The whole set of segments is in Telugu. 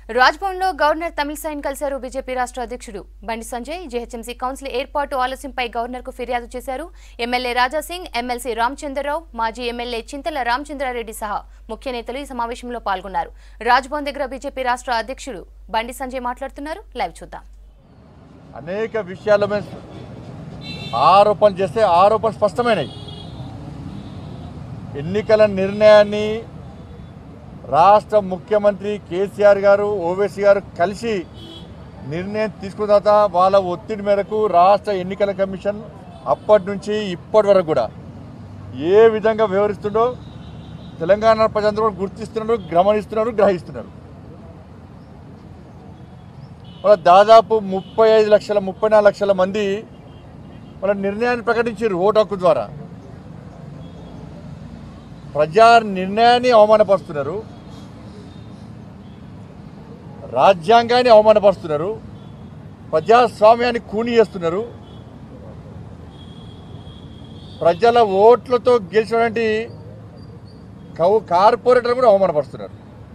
రాజ్భవన్లో గవర్నర్ తమిళసైన్ కలిశారు బీజేపీ రాష్ట్ర అధ్యక్షుడు బండి సంజయ్ జీహెచ్ఎంసీ కౌన్సిల్ ఏర్పాటు ఆలస్యంపై గవర్నర్కు ఫిర్యాదు చేశారు ఎమ్మెల్యే రాజాసింగ్ ఎమ్మెల్సీ రామచంద్రరావు మాజీ ఎమ్మెల్యే చింతల రామచంద్రారెడ్డి సహా ముఖ్య నేతలు ఈ సమావేశంలో పాల్గొన్నారు రాజ్భవన్ దగ్గర బీజేపీ రాష్ట్ర అధ్యక్షుడు బండి సంజయ్ మాట్లాడుతున్నారు లైవ్ చూద్దాం అనేక విషయాల మీద ఆరోపణ చేస్తే ఆరోపణ స్పష్టమైనవి ఎన్నికల నిర్ణయాన్ని రాష్ట్ర ముఖ్యమంత్రి కేసీఆర్ గారు ఓవైసీ గారు కలిసి నిర్ణయం తీసుకున్న తర్వాత వాళ్ళ ఒత్తిడి మేరకు రాష్ట్ర ఎన్నికల కమిషన్ అప్పటి నుంచి ఇప్పటి వరకు కూడా ఏ విధంగా వివరిస్తుండో తెలంగాణ ప్రజలందరూ కూడా గుర్తిస్తున్నారు గమనిస్తున్నారు గ్రహిస్తున్నారు వాళ్ళ దాదాపు ముప్పై ఐదు లక్షల ముప్పై నాలుగు లక్షల మంది వాళ్ళ నిర్ణయాన్ని ప్రకటించారు ఓటు హక్కు ద్వారా ప్రజా నిర్ణయాన్ని అవమానపరుస్తున్నారు రాజ్యాంగాన్ని అవమానపరుస్తున్నారు ప్రజాస్వామ్యాన్ని కూని చేస్తున్నారు ప్రజల ఓట్లతో గెలిచినటువంటి కౌ కార్పొరేటర్ కూడా అవమానపరుస్తున్నారు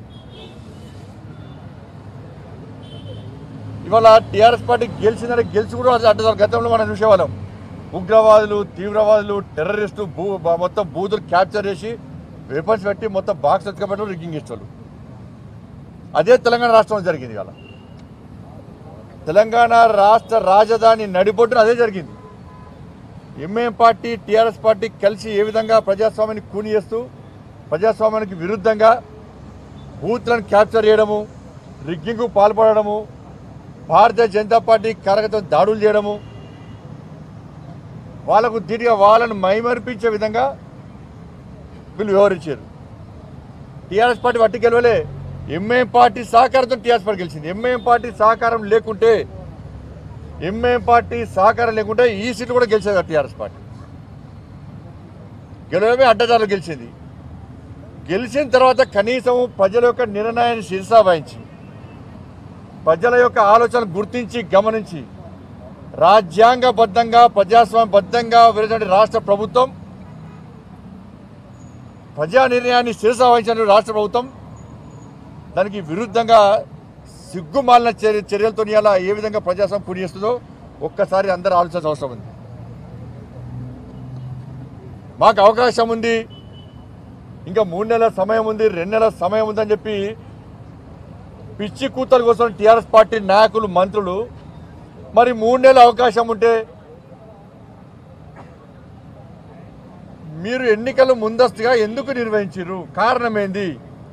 ఇవాళ టీఆర్ఎస్ పార్టీ గెలిచిందంటే గెలిచి కూడా అది అడ్డ గతంలో మనం చూసేవాళ్ళం ఉగ్రవాదులు తీవ్రవాదులు టెర్రరిస్టు భూ బ- మొత్తం బూతులు క్యాప్చర్ చేసి వెపన్స్ పెట్టి మొత్తం బాక్స్ ఎత్తుకబెట్టి రిగ్గింగ్ ఇస్తారు అదే తెలంగాణ రాష్ట్రంలో జరిగింది ఇవాళ తెలంగాణ రాష్ట్ర రాజధాని నడిబొడ్డున అదే జరిగింది ఎంఏఎం పార్టీ టీఆర్ఎస్ పార్టీ కలిసి ఏ విధంగా ప్రజాస్వామ్యాన్ని కూని చేస్తూ ప్రజాస్వామ్యానికి విరుద్ధంగా బూత్లను క్యాప్చర్ చేయడము రిగ్గింగ్కు పాల్పడము భారతీయ జనతా పార్టీ కార్యకర్తలు దాడులు చేయడము వాళ్ళకు ధీటుగా వాళ్ళను మైమర్పించే విధంగా వీళ్ళు వ్యవహరించారు టీఆర్ఎస్ పార్టీ వట్టి గెలవలే ఎంఏఎం పార్టీ సహకారంతో టీఆర్ఎస్ పార్టీ గెలిచింది ఎంఏఎం పార్టీ సహకారం లేకుంటే ఎంఏఎం పార్టీ సహకారం లేకుంటే ఈ సీట్లు కూడా గెలిచేది టీఆర్ఎస్ పార్టీ గెలవడమే అడ్డదారులు గెలిచింది గెలిచిన తర్వాత కనీసం ప్రజల యొక్క నిర్ణయాన్ని శిరసా వహించి ప్రజల యొక్క ఆలోచనలు గుర్తించి గమనించి రాజ్యాంగబద్ధంగా ప్రజాస్వామ్యబద్ధంగా విరచండి రాష్ట్ర ప్రభుత్వం ప్రజా నిర్ణయాన్ని శిరస వహించిన రాష్ట్ర ప్రభుత్వం దానికి విరుద్ధంగా సిగ్గుమాలిన చర్య చర్యలతో ఇలా ఏ విధంగా ప్రజాస్వామ్యం పూర్తి చేస్తుందో ఒక్కసారి అందరూ ఆలోచించాల్సిన అవసరం ఉంది మాకు అవకాశం ఉంది ఇంకా మూడు నెలల సమయం ఉంది రెండు నెలల సమయం ఉందని చెప్పి పిచ్చి కూతల కోసం టీఆర్ఎస్ పార్టీ నాయకులు మంత్రులు మరి మూడు నెలల అవకాశం ఉంటే మీరు ఎన్నికలు ముందస్తుగా ఎందుకు నిర్వహించారు కారణం ఏంది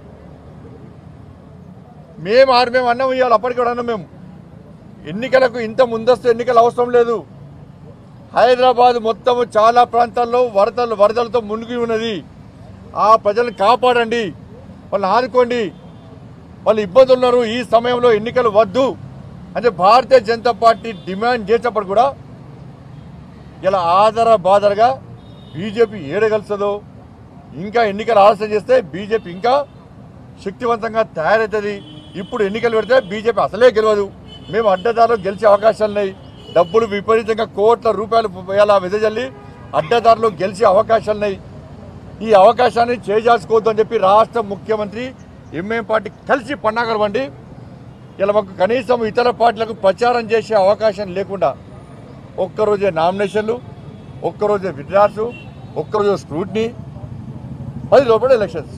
మేము ఆరు మేము అన్నం ఇవ్వాలి అప్పటికి కూడా అన్నాం మేము ఎన్నికలకు ఇంత ముందస్తు ఎన్నికలు అవసరం లేదు హైదరాబాద్ మొత్తం చాలా ప్రాంతాల్లో వరదలు వరదలతో మునిగి ఉన్నది ఆ ప్రజలను కాపాడండి వాళ్ళని ఆదుకోండి వాళ్ళు ఇబ్బందులు ఉన్నారు ఈ సమయంలో ఎన్నికలు వద్దు అంటే భారతీయ జనతా పార్టీ డిమాండ్ చేసినప్పుడు కూడా ఇలా ఆధార బాధరగా బీజేపీ ఏడగలుస్తుందో ఇంకా ఎన్నికలు ఆలస్యం చేస్తే బీజేపీ ఇంకా శక్తివంతంగా తయారవుతుంది ఇప్పుడు ఎన్నికలు పెడితే బీజేపీ అసలే గెలవదు మేము అడ్డదారులు గెలిచే అవకాశాలు ఉన్నాయి డబ్బులు విపరీతంగా కోట్ల రూపాయలు ఇలా వెదజల్లి అడ్డదారులు గెలిచే అవకాశాలు ఉన్నాయి ఈ అవకాశాన్ని చేజార్చుకోవద్దు అని చెప్పి రాష్ట్ర ముఖ్యమంత్రి ఎంఏం పార్టీ కలిసి పన్నాగలు వండి ఇలా మాకు కనీసం ఇతర పార్టీలకు ప్రచారం చేసే అవకాశం లేకుండా ఒక్కరోజే నామినేషన్లు ఒక్కరోజే విడ్రాస్ ఒక్కరోజే స్క్రూట్నీ పది లోపల ఎలక్షన్స్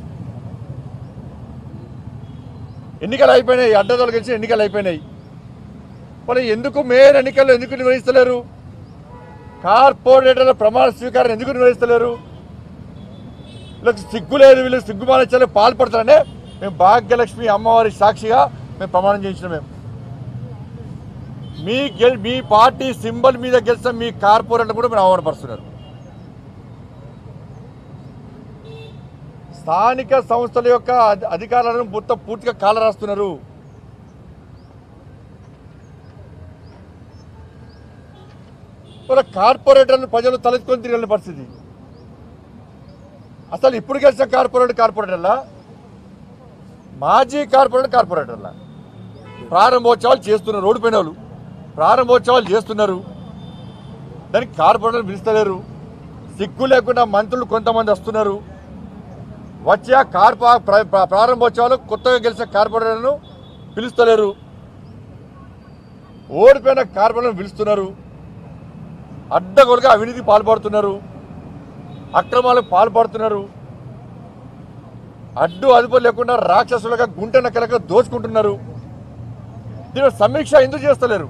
ఎన్నికలు అయిపోయినాయి అడ్డదోలు గెలిచి ఎన్నికలు అయిపోయినాయి మరి ఎందుకు మేయర్ ఎన్నికలు ఎందుకు నిర్వహిస్తలేరు కార్పొరేటర్ల ప్రమాణ స్వీకారం ఎందుకు నిర్వహిస్తలేరు వీళ్ళకి సిగ్గు లేదు వీళ్ళకి సిగ్గు మానేచాలి పాల్పడతారనే మేము భాగ్యలక్ష్మి అమ్మవారి సాక్షిగా మేము ప్రమాణం చేయించిన మేము మీ గెల్ మీ పార్టీ సింబల్ మీద గెలిచిన మీ కార్పొరేటర్ కూడా మీరు అవమానపరుస్తున్నారు స్థానిక సంస్థల యొక్క అధి- అధికారులను మొత్తం పూర్తిగా కాల రాస్తున్నారు వాళ్ళ కార్పొరేటర్లు ప్రజలు తలెత్తుకొని తిరగని పరిస్థితి అసలు ఇప్పుడు గెలిచిన కార్పొరేటర్ కార్పొరేటర్లా మాజీ కార్పొరేటర్ కార్పొరేటర్లా ప్రారంభోత్సవాలు చేస్తున్నారు ఓడిపోయిన వాళ్ళు ప్రారంభోత్సవాలు చేస్తున్నారు దానికి కార్పొరేటర్లు పిలుస్తలేరు సిగ్గు లేకుండా మంత్రులు కొంతమంది వస్తున్నారు వచ్చే కార్పొ ప్ర- ప్ర- ప్రారంభోత్సవాలు కొత్తగా గెలిచిన కార్పొరేటర్లను పిలుస్తలేరు ఓడిపోయిన కార్పొరేటర్లను పిలుస్తున్నారు అడ్డగోలుగా అవినీతికి పాల్పడుతున్నారు అక్రమాలకు పాల్పడుతున్నారు అడ్డు అదుపు లేకుండా రాక్షసులుగా గుంటె నక్కలుగా దోచుకుంటున్నారు దీని సమీక్ష ఎందుకు చేస్తలేరు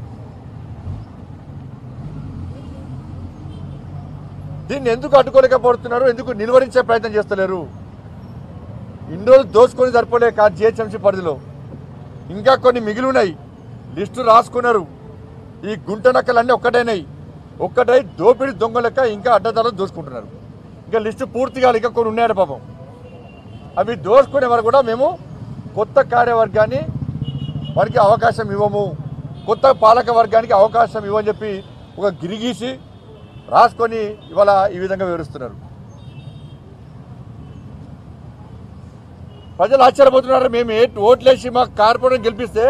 దీన్ని ఎందుకు అడ్డుకోలేకపోతున్నారు ఎందుకు నిలువరించే ప్రయత్నం చేస్తలేరు ఇన్ని రోజులు దోచుకొని సరిపోలే కాదు జిహెచ్ఎంసీ పరిధిలో ఇంకా కొన్ని మిగిలి ఉన్నాయి లిస్టు రాసుకున్నారు ఈ గుంట నక్కలన్నీ ఒక్కటైనాయి ఒక్కటై దోపిడి దొంగ లెక్క ఇంకా అడ్డదారులు దోచుకుంటున్నారు ఇంకా లిస్టు పూర్తిగా ఇంకా కొన్ని ఉన్నాయట పాపం అవి దోచుకునే వరకు కూడా మేము కొత్త కార్యవర్గాన్ని వారికి అవకాశం ఇవ్వము కొత్త పాలక వర్గానికి అవకాశం ఇవ్వని చెప్పి ఒక గిరిగీసి రాసుకొని ఇవాళ ఈ విధంగా వివరిస్తున్నారు ప్రజలు ఆశ్చర్యపోతున్నారు మేము ఏ ఓట్లేసి మా కార్పొరేట్ గెలిపిస్తే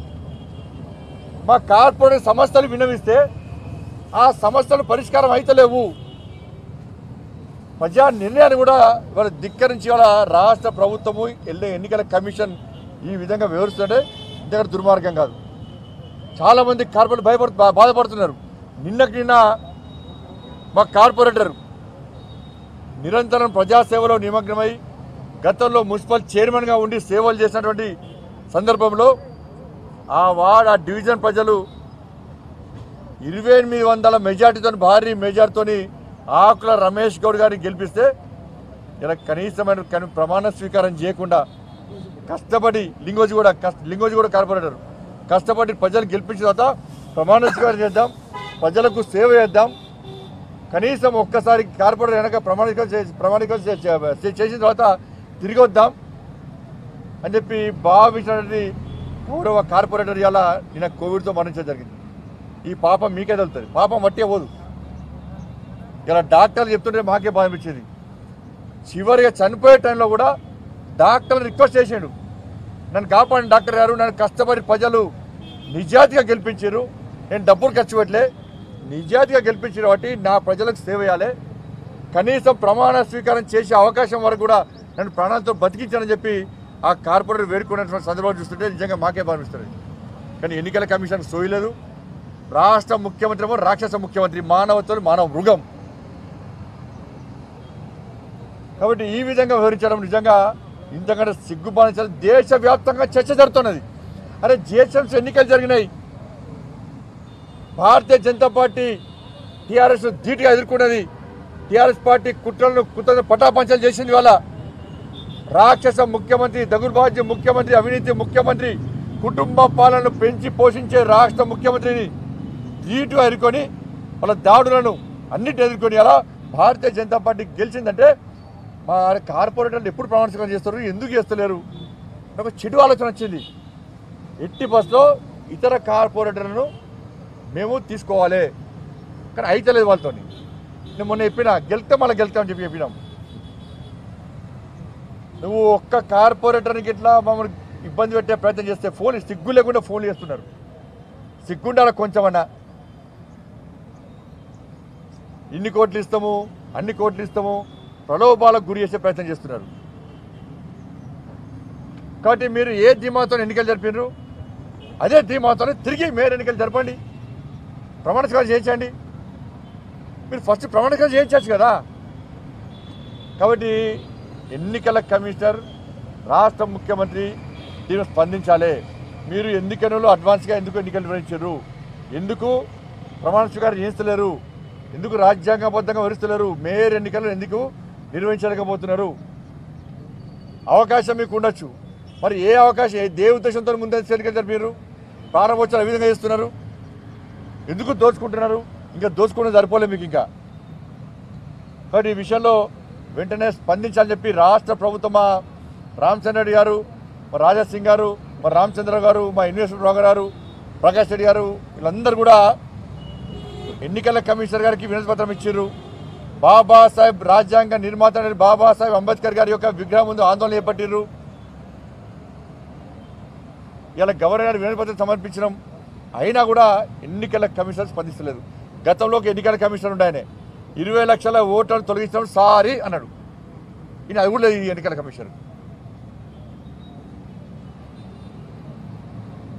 మా కార్పొరేట్ సమస్యలు విన్నవిస్తే ఆ సమస్యలు పరిష్కారం అయితలేవు ప్రజా నిర్ణయాన్ని కూడా ఇవాళ ధిక్కరించి ఇవాళ రాష్ట్ర ప్రభుత్వము ఎల్ల ఎన్నికల కమిషన్ ఈ విధంగా వివరిస్తుంటే ఇంతకంటే దుర్మార్గం కాదు చాలా మంది కార్పొరేట్ భయపడు బా- బాధపడుతున్నారు నిన్నకి నిన్న మా కార్పొరేటర్ నిరంతరం ప్రజాసేవలో నిమగ్నమై గతంలో మున్సిపల్ చైర్మన్గా ఉండి సేవలు చేసినటువంటి సందర్భంలో ఆ వార్డ్ ఆ డివిజన్ ప్రజలు ఇరవై ఎనిమిది వందల మెజార్టీతో భారీ మెజార్టీతోని ఆకుల రమేష్ గౌడ్ గారిని గెలిపిస్తే ఇలా కనీసమైన కని ప్రమాణ స్వీకారం చేయకుండా కష్టపడి లింగోజీ కూడా కష్ట లింగోజీ కూడా కార్పొరేటర్ కష్టపడి ప్రజలు గెలిపించిన తర్వాత ప్రమాణ స్వీకారం చేద్దాం ప్రజలకు సేవ చేద్దాం కనీసం ఒక్కసారి కార్పొరేటర్ వెనక ప్రమాణికం చేసి ప్రమాణికం చే- చే- చేసిన తర్వాత తిరిగి వద్దాం అని చెప్పి భావించినటువంటి గౌరవ కార్పొరేటర్ ఇలా నిన్న కోవిడ్తో మరణించడం జరిగింది ఈ పాపం మీకే తెలుస్తుంది పాపం వట్టే పోదు ఇలా డాక్టర్లు చెప్తుంటే మాకే బాధ అనిపించింది చివరిగా చనిపోయే టైంలో కూడా డాక్టర్లు రిక్వెస్ట్ చేసాడు నన్ను కాపాడిన డాక్టర్ గారు నన్ను కష్టపడి ప్రజలు నిజాతిగా గెలిపించారు నేను డబ్బులు ఖర్చు పెట్టలే నిజాతిగా గెలిపించారు కాబట్టి నా ప్రజలకు సేవ చేయాలి కనీసం ప్రమాణ స్వీకారం చేసే అవకాశం వరకు కూడా నన్ను ప్రాణాలతో బతికించానని చెప్పి ఆ కార్పొరేటర్ వేడుకున్నటువంటి సందర్భాలు చూస్తుంటే నిజంగా మాకే భావిస్తుంది కానీ ఎన్నికల కమిషన్ సోయలేదు రాష్ట్ర ముఖ్యమంత్రి ఏమో రాక్షస ముఖ్యమంత్రి మానవత్వం మానవ మృగం కాబట్టి ఈ విధంగా వివరించడం నిజంగా ఇంతకంటే సిగ్గుపాలించాలి దేశవ్యాప్తంగా చర్చ జరుగుతున్నది అరే జిహెచ్ఎంసీ ఎన్నికలు జరిగినాయి భారతీయ జనతా పార్టీ టీఆర్ఎస్ ధీటుగా ఎదుర్కొన్నది టీఆర్ఎస్ పార్టీ కుట్రలను కుట్రలను పటాపంచలు చేసింది వాళ్ళ రాక్షస ముఖ్యమంత్రి దగుర్బాజ్య ముఖ్యమంత్రి అవినీతి ముఖ్యమంత్రి కుటుంబ పాలనను పెంచి పోషించే రాష్ట్ర ముఖ్యమంత్రిని ధీటుగా ఎదుర్కొని వాళ్ళ దాడులను అన్నిటి ఎదుర్కొని అలా భారతీయ జనతా పార్టీ గెలిచిందంటే మా కార్పొరేటర్లు ఎప్పుడు ప్రమాణ స్వీకారం చేస్తారు ఎందుకు చేస్తలేరు ఒక చెడు ఆలోచన వచ్చింది ఎట్టి బస్లో ఇతర కార్పొరేటర్లను మేము తీసుకోవాలి కానీ అయితలేదు వాళ్ళతో నేను మొన్న చెప్పిన గెలితే మళ్ళీ గెలుతామని చెప్పి చెప్పినాం నువ్వు ఒక్క కార్పొరేటర్కి ఇట్లా మమ్మల్ని ఇబ్బంది పెట్టే ప్రయత్నం చేస్తే ఫోన్ సిగ్గు లేకుండా ఫోన్ చేస్తున్నారు సిగ్గుండాల కొంచెమన్నా ఇన్ని కోట్లు ఇస్తాము అన్ని కోట్లు ఇస్తాము ప్రలోభాలకు గురి చేసే ప్రయత్నం చేస్తున్నారు కాబట్టి మీరు ఏ ధీమాతో ఎన్నికలు జరిపినారు అదే ధీమాతో తిరిగి మేయర్ ఎన్నికలు జరపండి ప్రమాణ స్వీకారం చేయించండి మీరు ఫస్ట్ ప్రమాణ స్వీకారం చేయించచ్చు కదా కాబట్టి ఎన్నికల కమిషనర్ రాష్ట్ర ముఖ్యమంత్రి దీన్ని స్పందించాలి మీరు ఎన్నికలలో అడ్వాన్స్గా ఎందుకు ఎన్నికలు నిర్వహించారు ఎందుకు ప్రమాణ స్వీకారం చేస్తలేరు ఎందుకు రాజ్యాంగబద్ధంగా వివరిస్తలేరు మేయర్ ఎన్నికలు ఎందుకు నిర్వహించలేకపోతున్నారు అవకాశం మీకు ఉండొచ్చు మరి ఏ అవకాశం ఏ ఏ ఉద్దేశంతో ముందే ఎన్నికలు జరిపారు ప్రారంభోత్సవాలు ఏ విధంగా చేస్తున్నారు ఎందుకు దోచుకుంటున్నారు ఇంకా దోచుకుంటే సరిపోలే మీకు ఇంకా కాబట్టి ఈ విషయంలో వెంటనే స్పందించాలని చెప్పి రాష్ట్ర ప్రభుత్వం మా రామచంద్ర రెడ్డి గారు మా రాజా సింగ్ గారు మా రామచంద్ర గారు మా ఇన్వెస్టర్ రావు గారు ప్రకాష్ రెడ్డి గారు వీళ్ళందరూ కూడా ఎన్నికల కమిషనర్ గారికి వినతి పత్రం ఇచ్చారు బాబాసాహెబ్ రాజ్యాంగ నిర్మాత అయిన బాబాసాహెబ్ అంబేద్కర్ గారి యొక్క విగ్రహం ముందు ఆందోళన చేపట్టిర్రు ఇలా గవర్నర్ గారు వినతి పత్రం సమర్పించడం అయినా కూడా ఎన్నికల కమిషనర్ స్పందిస్తలేదు గతంలో ఒక ఎన్నికల కమిషనర్ ఉండే ఆయన ఇరవై లక్షల ఓట్లను తొలగించడం సారీ అన్నాడు ఈయన అది కూడా లేదు ఈ ఎన్నికల కమిషనర్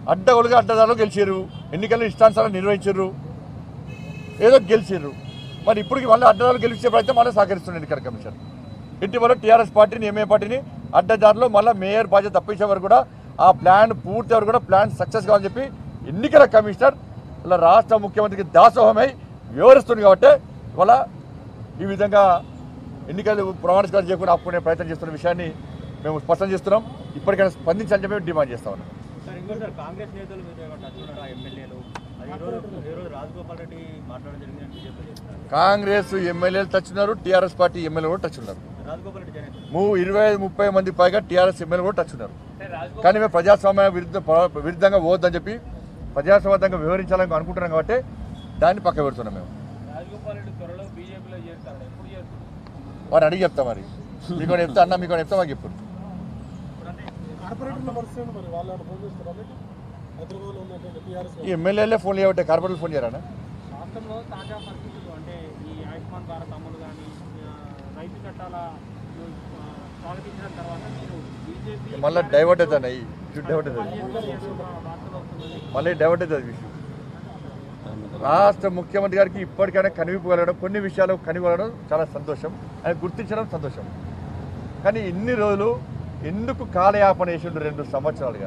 అడ్డగోలుగా అడ్డదారులు గెలిచారు ఎన్నికలు ఇష్టానుసారం నిర్వహించారు ఏదో గెలిచారు మరి ఇప్పటికి మళ్ళీ అడ్డదారులు గెలిచే ప్రయత్నం మళ్ళీ సహకరిస్తుంది ఎన్నికల కమిషన్ ఇటీవల టీఆర్ఎస్ పార్టీని ఎంఏ పార్టీని అడ్డదారులు మళ్ళీ మేయర్ బాధ్యత తప్పించే వరకు కూడా ఆ ప్లాన్ పూర్తి వరకు కూడా ప్లాన్ సక్సెస్ కావాలని చెప్పి ఎన్నికల కమిషనర్ ఇలా రాష్ట్ర ముఖ్యమంత్రికి దాసోహమై వివరిస్తుంది కాబట్టి ఇవాళ ఈ విధంగా ఎన్నికలు ప్రమాణ స్వీకారం చేయకుండా ఆపుకునే ప్రయత్నం చేస్తున్న విషయాన్ని మేము స్పష్టం చేస్తున్నాం ఇప్పటికైనా స్పందించాలని చెప్పి మేము డిమాండ్ చేస్తా ఉన్నాం సార్ ఇంకో సార్ కాంగ్రెస్ నేతలు మీరు ఏమో టచ్ ఉన్నారా ఎమ్మెల్యేలు అది ఈ రోజు ఈ రోజు రాజగోపాల్ రెడ్డి మాట్లాడడం జరిగిందని బీజేపీ చెప్తున్నారు కాంగ్రెస్ ఎమ్మెల్యేలు టచ్ ఉన్నారు టీఆర్ఎస్ పార్టీ ఎమ్మెల్యేలు కూడా టచ్ ఉన్నారు రాజగోపాల్ రెడ్డి జన మూ ఇరవై ఐదు ముప్పై మంది పైగా టీఆర్ఎస్ ఎమ్మెల్యేలు కూడా టచ్ ఉన్నారు కానీ మేము ప్రజాస్వామ్య విరుద్ధ విరుద్ధంగా పోవద్దని చెప్పి ప్రజాస్వామ్యంగా వివరించాలని అనుకుంటున్నాం కాబట్టి దాన్ని పక్క పెడుతున్నాం మేము రాజగోపాల్ రెడ్డి త్వరలో బీజేపీలో చేరుతారు ఎప్పుడు చేరుతారు వారిని అడిగి చెప్తా మరి మీకు చెప్తా అన్న మీకు చెప్తా మాకు చెప్పు కార్పొరేటర్ల పరిస్థితి మరి వాళ్ళు ఏమైనా ఫోన్ చేస్తారా మీకు హైదరాబాద్లో ఉన్నటువంటి టీఆర్ఎస్ ఈ ఎమ్మెల్యేలే ఫోన్ చేయబట్టే కార్పొరేటర్ ఫోన్ చేయరా రాష్ట్రంలో తాజా పరిస్థితులు అంటే ఈ ఆయుష్మాన్ భారత్ అమలు కానీ రైతు చట్టాల ఆ, స్వాగతించిన తర్వాత మీరు బీజేపీ మళ్ళీ డైవర్ట్ అవుతాను అయ్యి డైవర్ట్ అవుతుంది వార్తలు వస్తున్నది మళ్ళీ డైవర్ట్ అవుతుంది విషయం రాష్ట్ర ముఖ్యమంత్రి గారికి ఇప్పటికైనా కనివిపోగలగడం కొన్ని విషయాలు కనివ్వడం చాలా సంతోషం ఆయన గుర్తించడం సంతోషం కానీ ఇన్ని రోజులు ఎందుకు కాలయాపన చేసిండు రెండు సంవత్సరాలుగా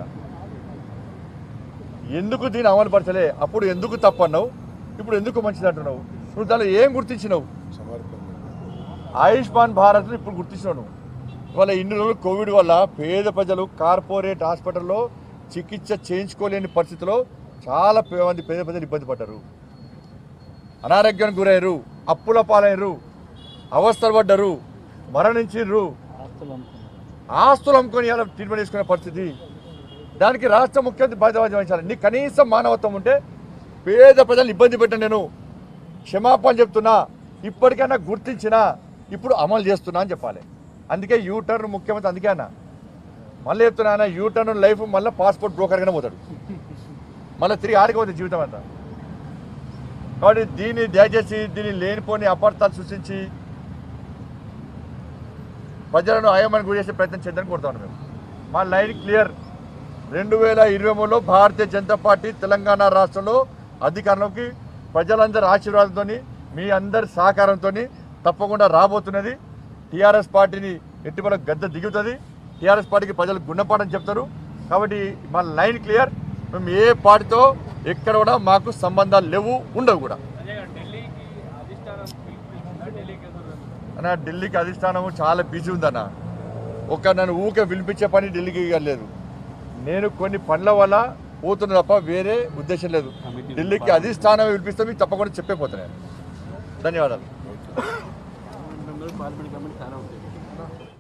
ఎందుకు దీన్ని అమలు పరచలే అప్పుడు ఎందుకు తప్పు అన్నావు ఇప్పుడు ఎందుకు మంచిది అంటున్నావు నువ్వు దానిలో ఏం గుర్తించినావు ఆయుష్మాన్ భారత్ ఇప్పుడు గుర్తించినావు నువ్వు ఇవాళ ఇన్ని రోజులు కోవిడ్ వల్ల పేద ప్రజలు కార్పొరేట్ హాస్పిటల్లో చికిత్స చేయించుకోలేని పరిస్థితిలో చాలా పే- మంది పేద ప్రజలు ఇబ్బంది పడ్డారు అనారోగ్యానికి గురయ్యారు అప్పుల పాలయ్యారు అవస్థలు పడ్డారు మరణించిర్రు ఆస్తులు అమ్ముకొని ఇలా ట్రీట్మెంట్ చేసుకునే పరిస్థితి దానికి రాష్ట్ర ముఖ్యమంత్రి బాధ్యత వహించాలి నీ కనీసం మానవత్వం ఉంటే పేద ప్రజలు ఇబ్బంది పెట్టండి నేను క్షమాపణ చెప్తున్నా ఇప్పటికైనా గుర్తించినా ఇప్పుడు అమలు చేస్తున్నా అని చెప్పాలి అందుకే యూ టర్న్ ముఖ్యమంత్రి అందుకే అన్న మళ్ళీ చెప్తున్నా అన్న యూ టర్న్ లైఫ్ మళ్ళీ పాస్పోర్ట్ బ్రోకర్గానే పోతాడు మళ్ళీ తిరిగి ఆడిపోతుంది జీవితం అంతా కాబట్టి దీన్ని దయచేసి దీన్ని లేనిపోని అపార్థాలు సృష్టించి ప్రజలను అయోమని గురి చేసే ప్రయత్నం చేద్దామని కోరుతాను మేము మా లైన్ క్లియర్ రెండు వేల ఇరవై మూడులో భారతీయ జనతా పార్టీ తెలంగాణ రాష్ట్రంలో అధికారంలోకి ప్రజలందరి ఆశీర్వాదంతో మీ అందరి సహకారంతో తప్పకుండా రాబోతున్నది టీఆర్ఎస్ పార్టీని ఎట్టిపల గద్ద దిగుతుంది టీఆర్ఎస్ పార్టీకి ప్రజలు గుణపాఠం చెప్తారు కాబట్టి మా లైన్ క్లియర్ మేము ఏ పార్టీతో ఎక్కడ కూడా మాకు సంబంధాలు లేవు ఉండవు కూడా అదే ఢిల్లీకి అధిష్టానం పిలిపించిందా ఢిల్లీకి ఎదురు అన్న ఢిల్లీకి అధిష్టానం చాలా బిజీ ఉందన్న ఒక నన్ను ఊకే పిలిపించే పని ఢిల్లీకి ఇక లేదు నేను కొన్ని పనుల వల్ల పోతున్నా తప్ప వేరే ఉద్దేశం లేదు ఢిల్లీకి అధిష్టానం పిలిపిస్తే మీకు తప్పకుండా చెప్పే పోతున్నాను ధన్యవాదాలు పార్లమెంట్ గవర్నమెంట్ చాలా ఉంటుంది